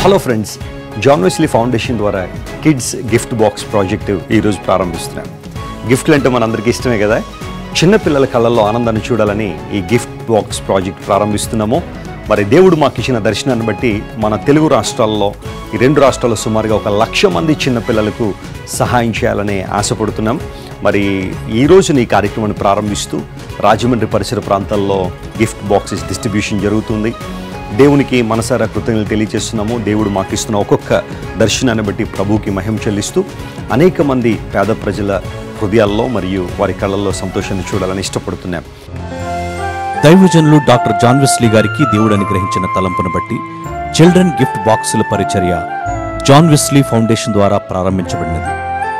hello friends John Wesley foundation ద్వారా kids gift box project ఈరోజు ప్రారంభిస్తున్నాం గిఫ్ట్లు అంటే మనందరికీ ఇష్టమే కదా చిన్నపిల్లల కళ్ళల్లో ఆనందాన్ని చూడాలని ఈ గిఫ్ట్ బాక్స్ ప్రాజెక్ట్ ప్రారంభిస్తున్నాము మరి దేవుడు మాకు ఇచ్చిన దర్శనాన్ని బట్టి మన తెలుగు రాష్ట్రాల్లో ఈ రెండు రాష్ట్రాల్లో సుమారుగా ఒక లక్ష మంది చిన్నపిల్లలకు సహాయం చేయాలని ఆశపడుతున్నాం మరి ఈ రోజున ఈ కార్యక్రమాన్ని ప్రారంభిస్తూ రాజమండ్రి పరిసర ప్రాంతాల్లో గిఫ్ట్ బాక్సెస్ డిస్ట్రిబ్యూషన్ జరుగుతుంది దేవునికి మనసారా కృతజ్ఞతలు తెలియజేస్తున్నాము దేవుడు మాకు ఇస్తున్న ఒక్కొక్క దర్శనాన్ని బట్టి ప్రభువుకి మహిమ చెల్లిస్తూ అనేక మంది పేద ప్రజల హృదయాల్లో మరియు వారి కళ్ళల్లో సంతోషాన్ని చూడాలని ఇష్టపడుతున్నాం దైవజనులు డాక్టర్ జాన్ వెస్లీ గారికి దేవుడు అనుగ్రహించిన తలంపును బట్టి చిల్డ్రన్ గిఫ్ట్ బాక్సుల పరిచర్య జాన్ వెస్లీ ఫౌండేషన్ ద్వారా ప్రారంభించబడినది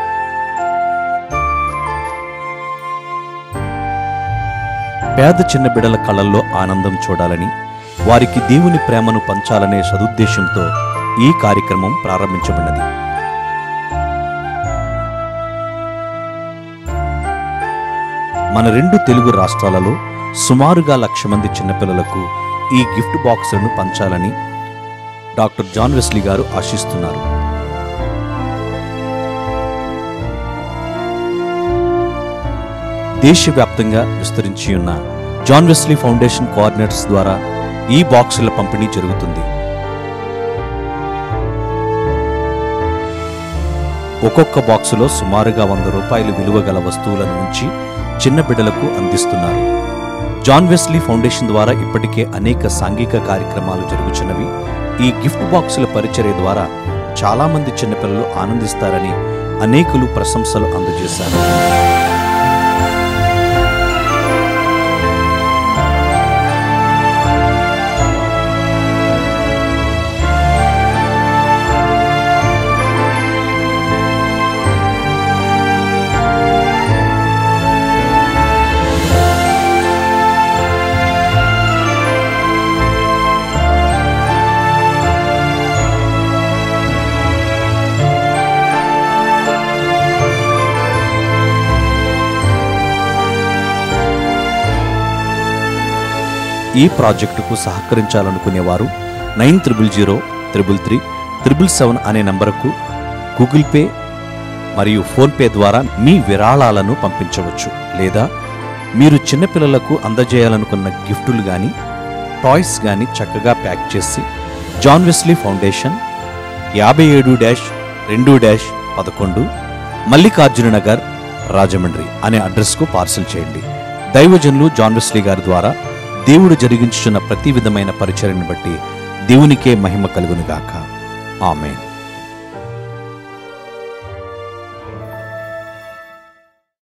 పేద చిన్న బిడల కళల్లో ఆనందం చూడాలని వారికి దేవుని ప్రేమను పంచాలనే సదుద్దేశంతో ఈ కార్యక్రమం ప్రారంభించబడినది మన రెండు తెలుగు రాష్ట్రాలలో సుమారుగా లక్ష మంది చిన్నపిల్లలకు ఈ గిఫ్ట్ బాక్సులను పంచాలని డాక్టర్ జాన్ వెస్లీ గారు ఆశిస్తున్నారు దేశవ్యాప్తంగా విస్తరించి ఉన్న జాన్ వెస్లీ ఫౌండేషన్ కోఆర్డినేటర్స్ ద్వారా ఈ బాక్సుల పంపిణీ జరుగుతుంది ఒక్కొక్క బాక్సులో సుమారుగా వంద రూపాయలు విలువ గల వస్తువులను ఉంచి చిన్న బిడ్డలకు అందిస్తున్నారు జాన్ వెస్లీ ఫౌండేషన్ ద్వారా ఇప్పటికే అనేక సాంఘిక కార్యక్రమాలు జరుగుతున్నవి ఈ గిఫ్ట్ బాక్సుల పరిచర్య ద్వారా చాలా మంది చిన్నపిల్లలు ఆనందిస్తారని అనేకులు ప్రశంసలు అందజేశారు ఈ ప్రాజెక్టుకు సహకరించాలనుకునేవారు nine triple zero triple three triple seven అనే నంబరుకు గూగుల్ పే మరియు ఫోన్పే ద్వారా మీ విరాళాలను పంపించవచ్చు లేదా మీరు చిన్నపిల్లలకు అందజేయాలనుకున్న గిఫ్టులు కానీ టాయ్స్ కానీ చక్కగా ప్యాక్ చేసి జాన్ వెస్లీ ఫౌండేషన్ యాభై ఏడు డాష్ రెండు డాష్ పదకొండు మల్లికార్జున నగర్ రాజమండ్రి అనే అడ్రస్కు పార్సల్ చేయండి దైవజనులు జాన్ వెస్లీ గారి ద్వారా దేవుడు జరిగించుచున్న ప్రతి విధమైన పరిచర్యను బట్టి దేవునికే మహిమ కలుగునుగాక ఆమెన్